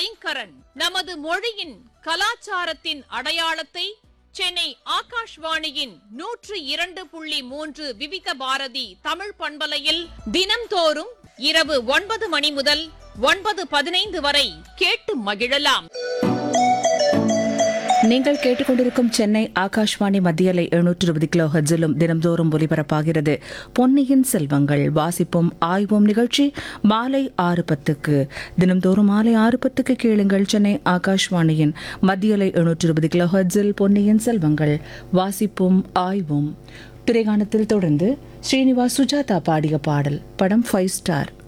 ஐங்கரன் நமது மொழியின் கலாச்சாரத்தின் அடையாளத்தை சென்னை ஆகாஷ்வாணியின் நூற்று இரண்டு புள்ளி மூன்று விவித பாரதி தமிழ் பண்பலையில் தினம்தோறும் இரவு ஒன்பது மணி முதல் ஒன்பது பதினைந்து வரை கேட்டு மகிழலாம் நீங்கள் கேட்டுக்கொண்டிருக்கும் சென்னை ஆகாஷ்வாணி மத்தியலை எழுநூற்று இருபது கிலோ ஹெட்ஸிலும் தினம்தோறும் ஒலிபரப்பாகிறது பொன்னியின் செல்வங்கள் வாசிப்போம் ஆய்வோம் நிகழ்ச்சி மாலை ஆறு பத்துக்கு தினம்தோறும் மாலை ஆறு பத்துக்கு கேளுங்கள் சென்னை ஆகாஷ்வாணியின் மத்தியலை எழுநூற்று இருபது கிலோ ஹெட்ஸில் பொன்னியின் செல்வங்கள் வாசிப்போம் ஆய்வோம் திரைகாணத்தில் தொடர்ந்து ஸ்ரீனிவாஸ் சுஜாதா பாடிய பாடல் படம் ஃபைவ் ஸ்டார்